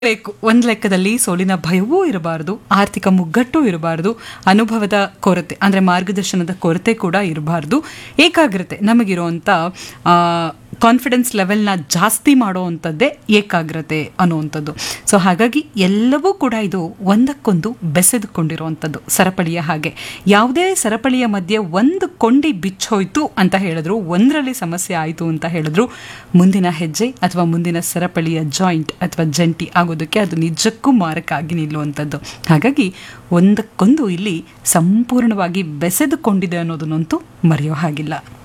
ಬೇಕು ಒಂದ್ ಲೆಕ್ಕದಲ್ಲಿ ಸೋಲಿನ ಭಯವೂ ಇರಬಾರದು ಆರ್ಥಿಕ ಮುಗ್ಗಟ್ಟು ಇರಬಾರದು ಅನುಭವದ ಕೊರತೆ ಅಂದ್ರೆ ಮಾರ್ಗದರ್ಶನದ ಕೊರತೆ ಕೂಡ ಇರಬಾರದು ಏಕಾಗ್ರತೆ ನಮಗಿರುವಂತ ಕಾನ್ಫಿಡೆನ್ಸ್ ಲೆವೆಲ್ನ ಜಾಸ್ತಿ ಮಾಡುವಂಥದ್ದೇ ಏಕಾಗ್ರತೆ ಅನ್ನುವಂಥದ್ದು ಸೊ ಹಾಗಾಗಿ ಎಲ್ಲವೂ ಕೂಡ ಇದು ಒಂದಕ್ಕೊಂದು ಬೆಸೆದುಕೊಂಡಿರುವಂಥದ್ದು ಸರಪಳಿಯ ಹಾಗೆ ಯಾವುದೇ ಸರಪಳಿಯ ಮಧ್ಯೆ ಒಂದು ಕೊಂಡಿ ಬಿಚ್ಚೋಯ್ತು ಅಂತ ಹೇಳಿದ್ರು ಒಂದರಲ್ಲಿ ಸಮಸ್ಯೆ ಆಯಿತು ಅಂತ ಹೇಳಿದ್ರು ಮುಂದಿನ ಹೆಜ್ಜೆ ಅಥವಾ ಮುಂದಿನ ಸರಪಳಿಯ ಜಾಯಿಂಟ್ ಅಥವಾ ಜಂಟಿ ಆಗೋದಕ್ಕೆ ಅದು ನಿಜಕ್ಕೂ ಮಾರಕ ಆಗಿ ನಿಲ್ಲುವಂಥದ್ದು ಹಾಗಾಗಿ ಒಂದಕ್ಕೊಂದು ಇಲ್ಲಿ ಸಂಪೂರ್ಣವಾಗಿ ಬೆಸೆದುಕೊಂಡಿದೆ ಅನ್ನೋದನ್ನಂತೂ ಮರೆಯೋ ಹಾಗಿಲ್ಲ